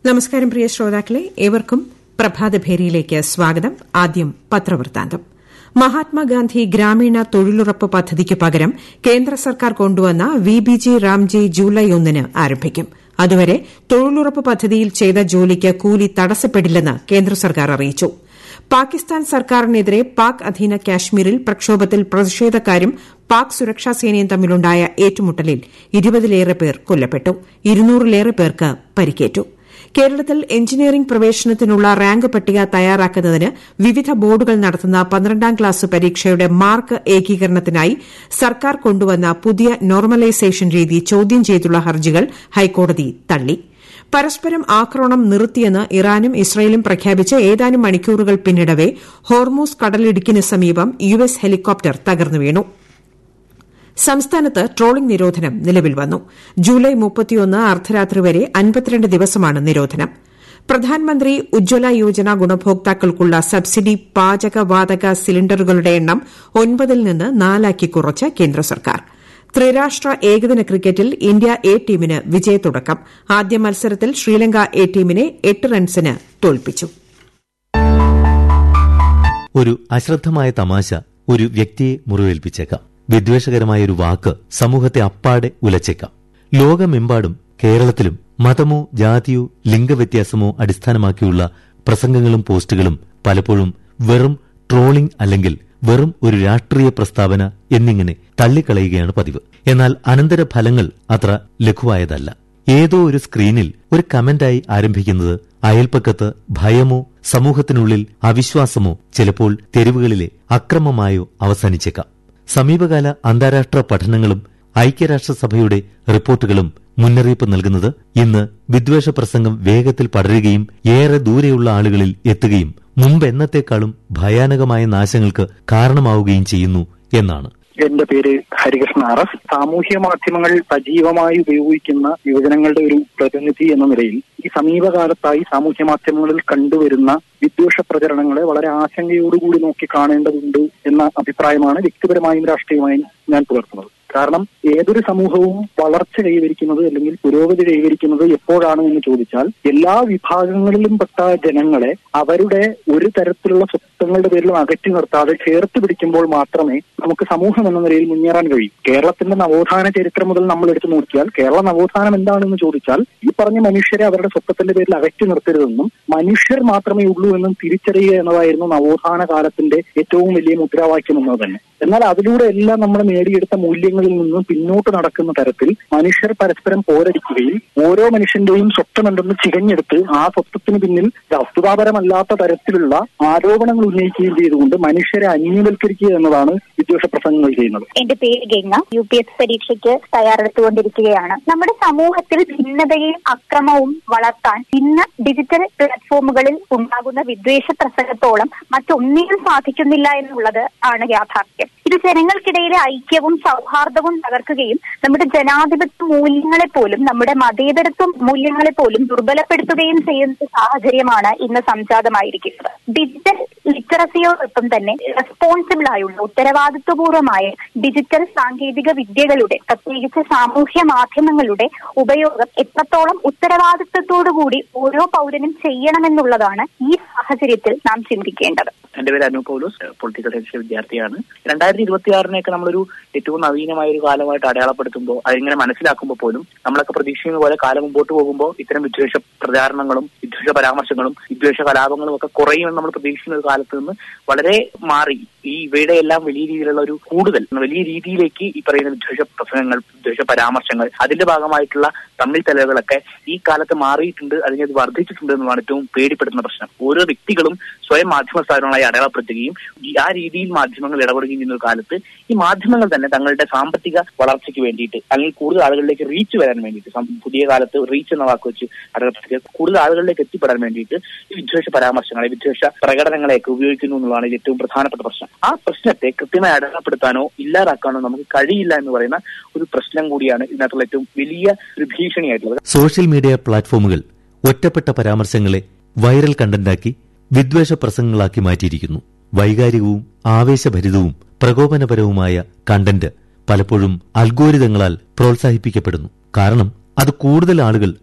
നമസ്കാരം പ്രിയ ശ്രോതാക്കളെ ഏവർക്കും പ്രഭാതഭേരിയിലേക്ക് സ്വാഗതം ആദ്യം പത്രവൃത്താന്തം മഹാത്മാഗാന്ധി ഗ്രാമീണ തൊഴിലുറപ്പ് പദ്ധതിക്ക് പകരം കേന്ദ്ര സർക്കാർ കൊണ്ടുവന്ന V B G RAM G July ഒന്നിന് ആരംഭിക്കും അതുവരെ തൊഴിലുറപ്പ് പദ്ധതിയിൽ ചെയ്ത ജോലിക്ക് കൂലി തടസ്സപ്പെടില്ലെന്ന് കേന്ദ്ര സർക്കാർ അറിയിച്ചു പാകിസ്ഥാൻ സർക്കാരിനെതിരെ പാക് അധീന കാശ്മീരിൽ പ്രക്ഷോഭത്തിൽ പ്രതിഷേധക്കാരും പാക് സുരക്ഷാസേനയും തമ്മിലുണ്ടായ ഏറ്റുമുട്ടലിൽ ഇരുപതിലേറെ പേർ കൊല്ലപ്പെട്ടു ഇരുന്നൂറിലേറെ പേർക്ക് പരിക്കേറ്റു കേരളത്തിൽ എഞ്ചിനീയറിംഗ് പ്രവേശനത്തിനുള്ള റാങ്ക് പട്ടിക തയ്യാറാക്കുന്നതിന് വിവിധ ബോർഡുകൾ നടത്തുന്ന പന്ത്രണ്ടാം ക്ലാസ് പരീക്ഷയുടെ മാർക്ക് ഏകീകരണത്തിനായി സർക്കാർ കൊണ്ടുവന്ന പുതിയ നോർമലൈസേഷൻ രീതി ചോദ്യം ചെയ്തുള്ള ഹർജികൾ ഹൈക്കോടതി തള്ളി പരസ്പരം ആക്രമണം നിർത്തിയെന്ന് ഇറാനും ഇസ്രയേലും പ്രഖ്യാപിച്ച് ഏതാനും മണിക്കൂറുകൾ പിന്നിടവെ ഹോർമൂസ് കടലിടുക്കിന് സമീപം യു എസ് ഹെലികോപ്റ്റർ തകർന്നു വീണു സംസ്ഥാനത്ത് ട്രോളിംഗ് നിരോധനം നിലവിൽ വന്നു ജൂലൈ മുപ്പത്തിയൊന്ന് അർദ്ധരാത്രി വരെ അൻപത്തിരണ്ട് ദിവസമാണ് നിരോധനം പ്രധാനമന്ത്രി ഉജ്ജ്വല യോജന ഗുണഭോക്താക്കൾക്കുള്ള സബ്സിഡി പാചകവാതക സിലിണ്ടറുകളുടെ എണ്ണം ഒൻപതിൽ നിന്ന് നാലാക്കി കുറച്ച് കേന്ദ്ര സർക്കാർ ത്രിരാഷ്ട്ര ഏകദിന ക്രിക്കറ്റിൽ ഇന്ത്യ എ ടീമിന് വിജയത്തുടക്കം ആദ്യ മത്സരത്തിൽ ശ്രീലങ്ക എ ടീമിനെ എട്ട് റൺസിന് തോൽപ്പിച്ചു ഒരു അശ്രദ്ധമായ തമാശ ഒരു വ്യക്തിയെ മുറിവേൽപ്പിച്ചേക്കാം വിദ്വേഷകരമായ ഒരു വാക്ക് സമൂഹത്തെ അപ്പാടെ ഉലച്ചേക്കാം ലോകമെമ്പാടും കേരളത്തിലും മതമോ ജാതിയോ ലിംഗവ്യത്യാസമോ അടിസ്ഥാനമാക്കിയുള്ള പ്രസംഗങ്ങളും പോസ്റ്റുകളും പലപ്പോഴും വെറും ട്രോളിംഗ് അല്ലെങ്കിൽ വെറും ഒരു രാഷ്ട്രീയ പ്രസ്താവന എന്നിങ്ങനെ തള്ളിക്കളയുകയാണ് പതിവ് എന്നാൽ അനന്തരഫലങ്ങൾ അത്ര ലഘുവായതല്ല ഏതോ ഒരു സ്ക്രീനിൽ ഒരു കമന്റായി ആരംഭിക്കുന്നത് അയൽപ്പക്കത്ത് ഭയമോ സമൂഹത്തിനുള്ളിൽ അവിശ്വാസമോ ചിലപ്പോൾ തെരുവുകളിലെ അക്രമമായോ അവസാനിച്ചേക്കാം സമീപകാല അന്താരാഷ്ട്ര പഠനങ്ങളും ഐക്യരാഷ്ട്രസഭയുടെ റിപ്പോർട്ടുകളും മുന്നറിയിപ്പ് നൽകുന്നത് ഇന്ന് വിദ്വേഷ പ്രസംഗം വേഗത്തിൽ പടരുകയും ഏറെ ദൂരെയുള്ള ആളുകളിൽ എത്തുകയും മുമ്പ് എന്നത്തെക്കാളും ഭയാനകമായ നാശങ്ങൾക്ക് കാരണമാവുകയും ചെയ്യുന്നു എന്നാണ് എന്റെ പേര് ഹരികൃഷ്ണ ആർ എസ് സാമൂഹ്യ മാധ്യമങ്ങൾ സജീവമായി ഉപയോഗിക്കുന്ന യുവജനങ്ങളുടെ ഒരു പ്രതിനിധി എന്ന നിലയിൽ ഈ സമീപകാലത്തായി സാമൂഹ്യ മാധ്യമങ്ങളിൽ കണ്ടുവരുന്ന വിദ്വേഷ പ്രചരണങ്ങളെ വളരെ ആശങ്കയോടുകൂടി നോക്കി കാണേണ്ടതുണ്ട് എന്ന അഭിപ്രായമാണ് വ്യക്തിപരമായും രാഷ്ട്രീയമായും ഞാൻ പുലർത്തുന്നത് കാരണം ഏതൊരു സമൂഹവും വളർച്ച കൈവരിക്കുന്നത് അല്ലെങ്കിൽ പുരോഗതി കൈവരിക്കുന്നത് എപ്പോഴാണ് എന്ന് ചോദിച്ചാൽ എല്ലാ വിഭാഗങ്ങളിലും പെട്ട ജനങ്ങളെ അവരുടെ ഒരു തരത്തിലുള്ള സ്വത്വങ്ങളുടെ പേരിലും അകറ്റി നിർത്താതെ ചേർത്ത് പിടിക്കുമ്പോൾ മാത്രമേ നമുക്ക് സമൂഹം എന്ന നിലയിൽ മുന്നേറാൻ കഴിയും കേരളത്തിന്റെ നവോത്ഥാന ചരിത്രം മുതൽ നമ്മൾ എടുത്തു നോക്കിയാൽ കേരള നവോത്ഥാനം എന്താണെന്ന് ചോദിച്ചാൽ ഈ പറഞ്ഞ മനുഷ്യരെ അവരുടെ സ്വത്വത്തിന്റെ പേരിൽ അകറ്റി നിർത്തരുതെന്നും മനുഷ്യർ മാത്രമേ ഉള്ളൂ എന്നും തിരിച്ചറിയുക എന്നതായിരുന്നു നവോത്ഥാന കാലത്തിന്റെ ഏറ്റവും വലിയ മുദ്രാവാക്യം എന്നത് തന്നെ എന്നാൽ അതിലൂടെ എല്ലാം നമ്മൾ നേടിയെടുത്ത മൂല്യങ്ങളിൽ നിന്നും പിന്നോട്ട് നടക്കുന്ന തരത്തിൽ മനുഷ്യർ പരസ്പരം പോരടിക്കുകയും ഓരോ മനുഷ്യന്റെയും സ്വത്വമെന്തെന്ന് ചികഞ്ഞെടുത്ത് ആ സ്വത്വത്തിന് പിന്നിൽ വസ്തുതാപരമല്ലാത്ത തരത്തിലുള്ള ആരോപണങ്ങൾ ഉന്നയിക്കുകയും ചെയ്തുകൊണ്ട് മനുഷ്യരെ അന്യവൽക്കരിക്കുക എന്നതാണ് വിദ്വേഷ പ്രസംഗങ്ങൾ ചെയ്യുന്നത് എന്റെ പേര് ഗംഗ യു പി എസ് പരീക്ഷയ്ക്ക് തയ്യാറെടുത്തുകൊണ്ടിരിക്കുകയാണ് നമ്മുടെ സമൂഹത്തിൽ ഭിന്നതയും അക്രമവും വളർത്താൻ ഇന്ന് ഡിജിറ്റൽ പ്ലാറ്റ്ഫോമുകളിൽ ഉണ്ടാകുന്ന വിദ്വേഷ പ്രസംഗത്തോളം മറ്റൊന്നിനും സാധിക്കുന്നില്ല എന്നുള്ളത് ആണ് യാഥാർത്ഥ്യം ഇത് ജനങ്ങൾക്കിടയിലെ ഐക്യവും സൗഹാർദ്ദവും തകർക്കുകയും നമ്മുടെ ജനാധിപത്യ മൂല്യങ്ങളെ പോലും നമ്മുടെ മതേതരത്വ മൂല്യങ്ങളെ പോലും ദുർബലപ്പെടുത്തുകയും ചെയ്യുന്ന സാഹചര്യമാണ് ഇന്ന് സംജാതമായിരിക്കുന്നത് ഡിജിറ്റൽ ലിറ്ററസിയോടൊപ്പം തന്നെ റെസ്പോൺസിബിൾ ആയുള്ള ഉത്തരവാദിത്വപൂർവമായ ഡിജിറ്റൽ സാങ്കേതിക വിദ്യകളുടെ പ്രത്യേകിച്ച് സാമൂഹ്യ മാധ്യമങ്ങളുടെ ഉപയോഗം എത്രത്തോളം ഉത്തരവാദിത്വത്തോടുകൂടി ഓരോ പൗരനും ചെയ്യണമെന്നുള്ളതാണ് ഈ സാഹചര്യത്തിൽ നാം ചിന്തിക്കേണ്ടത് എന്റെ പേര് അനു പൗലോസ് പൊളിറ്റിക്കൽ സയൻസ് വിദ്യാർത്ഥിയാണ് രണ്ടായിരത്തി ഇരുപത്തി ആറിനെയൊക്കെ നമ്മളൊരു ഏറ്റവും നവീനമായ ഒരു കാലമായിട്ട് അടയാളപ്പെടുത്തുമ്പോൾ അതിങ്ങനെ മനസ്സിലാക്കുമ്പോൾ പോലും നമ്മളൊക്കെ പ്രതീക്ഷിക്കുന്ന പോലെ കാലം മുമ്പോട്ട് പോകുമ്പോൾ ഇത്തരം വിദ്വേഷ പ്രചാരണങ്ങളും വിദ്വേഷ പരാമർശങ്ങളും വിദ്വേഷ കലാപങ്ങളും ഒക്കെ കുറയുമെന്ന് നമ്മൾ പ്രതീക്ഷിക്കുന്ന ഒരു കാലത്ത് നിന്ന് വളരെ മാറി ഈ ഇവയുടെ എല്ലാം വലിയ രീതിയിലുള്ള ഒരു കൂടുതൽ വലിയ രീതിയിലേക്ക് ഈ പറയുന്ന വിദ്വേഷ പ്രസംഗങ്ങൾ വിദ്വേഷ പരാമർശങ്ങൾ അതിന്റെ ഭാഗമായിട്ടുള്ള തമ്മിൽ തലകളൊക്കെ ഈ കാലത്ത് മാറിയിട്ടുണ്ട് അതിനെ അത് വർദ്ധിച്ചിട്ടുണ്ട് എന്നതാണ് ഏറ്റവും പേടിപ്പെടുത്തുന്ന പ്രശ്നം ഓരോ വ്യക്തികളും സ്വയം മാധ്യമ സ്ഥാപനങ്ങളായി അടയാളപ്പെടുത്തുകയും ആ രീതിയിൽ മാധ്യമങ്ങൾ ഇടപെടുകയും ചെയ്യുന്ന ഒരു കാലത്ത് ഈ മാധ്യമങ്ങൾ തന്നെ തങ്ങളുടെ സാമ്പത്തിക വളർച്ചയ്ക്ക് വേണ്ടിയിട്ട് അല്ലെങ്കിൽ കൂടുതൽ ആളുകളിലേക്ക് റീച്ച് വരാൻ വേണ്ടിയിട്ട് പുതിയ കാലത്ത് റീച്ച് എന്ന വാക്ക് വെച്ച് അടയാളപ്പെടുത്തിയ കൂടുതൽ ആളുകളിലേക്ക് എത്തിപ്പെടാൻ വേണ്ടിയിട്ട് ഈ വിദ്വേഷ പരാമർശങ്ങളെ വിദ്വേഷ പ്രകടനങ്ങളെയൊക്കെ ഉപയോഗിക്കുന്നു എന്നുള്ളതാണ് ഏറ്റവും പ്രധാനപ്പെട്ട പ്രശ്നം ആ പ്രശ്നത്തെ കൃത്യമായി അടയാളപ്പെടുത്താനോ ഇല്ലാതാക്കാനോ നമുക്ക് കഴിയില്ല എന്ന് പറയുന്ന ഒരു പ്രശ്നം കൂടിയാണ് ഇതിനകത്തുള്ള ഏറ്റവും വലിയ ഒരു ഭീഷണിയായിട്ടുള്ളത് സോഷ്യൽ മീഡിയ പ്ലാറ്റ്ഫോമുകൾ ഒറ്റപ്പെട്ട പരാമർശങ്ങളെ വൈറൽ കണ്ടന്റാക്കി വിദ്വേഷ പ്രസംഗങ്ങളാക്കി മാറ്റിയിരിക്കുന്നു വൈകാരികവും ആവേശഭരിതവും പ്രകോപനപരവുമായ കണ്ടന്റ് പലപ്പോഴും അൽഗോരിതങ്ങളാൽ പ്രോത്സാഹിപ്പിക്കപ്പെടുന്നു കാരണം അത് കൂടുതൽ ആളുകൾ